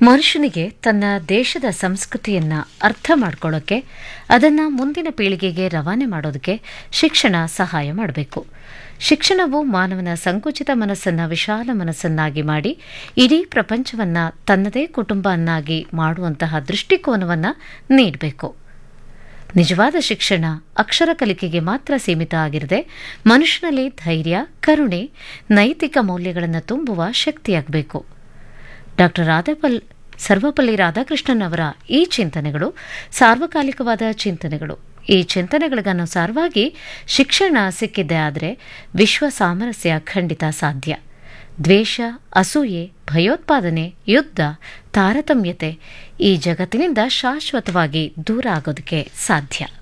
ಮನುಷ್ಯನಿಗೆ ತನ್ನ ದೇಶದ ಸಂಸ್ಕೃತಿಯನ್ನ ಅರ್ಥ ಮಾಡ್ಕೊಳ್ಳೋಕ್ಕೆ ಅದನ್ನು ಮುಂದಿನ ಪೀಳಿಗೆಗೆ ರವಾನೆ ಮಾಡೋದಕ್ಕೆ ಶಿಕ್ಷಣ ಸಹಾಯ ಮಾಡಬೇಕು ಶಿಕ್ಷಣವು ಮಾನವನ ಸಂಕುಚಿತ ಮನಸ್ಸನ್ನ ವಿಶಾಲ ಮನಸ್ಸನ್ನಾಗಿ ಮಾಡಿ ಇಡೀ ಪ್ರಪಂಚವನ್ನ ತನ್ನದೇ ಕುಟುಂಬ ಅನ್ನಾಗಿ ಮಾಡುವಂತಹ ದೃಷ್ಟಿಕೋನವನ್ನ ನೀಡಬೇಕು ನಿಜವಾದ ಶಿಕ್ಷಣ ಅಕ್ಷರ ಕಲಿಕೆಗೆ ಮಾತ್ರ ಸೀಮಿತ ಆಗಿರದೆ ಮನುಷ್ಯನಲ್ಲಿ ಧೈರ್ಯ ಕರುಣೆ ನೈತಿಕ ಮೌಲ್ಯಗಳನ್ನು ತುಂಬುವ ಶಕ್ತಿಯಾಗಬೇಕು ಡಾಕ್ಟರ್ ರಾಧಾಪಲ್ ಸರ್ವಪಲ್ಲಿ ರಾಧಾಕೃಷ್ಣನ್ ಅವರ ಈ ಚಿಂತನೆಗಳು ಸಾರ್ವಕಾಲಿಕವಾದ ಚಿಂತನೆಗಳು ಈ ಚಿಂತನೆಗಳಿಗನುಸಾರವಾಗಿ ಶಿಕ್ಷಣ ಸಿಕ್ಕಿದ್ದೇ ಆದರೆ ವಿಶ್ವ ಸಾಮರಸ್ಯ ಖಂಡಿತ ಸಾಧ್ಯ ದ್ವೇಷ ಅಸೂಯೆ ಭಯೋತ್ಪಾದನೆ ಯುದ್ಧ ತಾರತಮ್ಯತೆ ಈ ಜಗತ್ತಿನಿಂದ ಶಾಶ್ವತವಾಗಿ ದೂರ ಆಗೋದಕ್ಕೆ ಸಾಧ್ಯ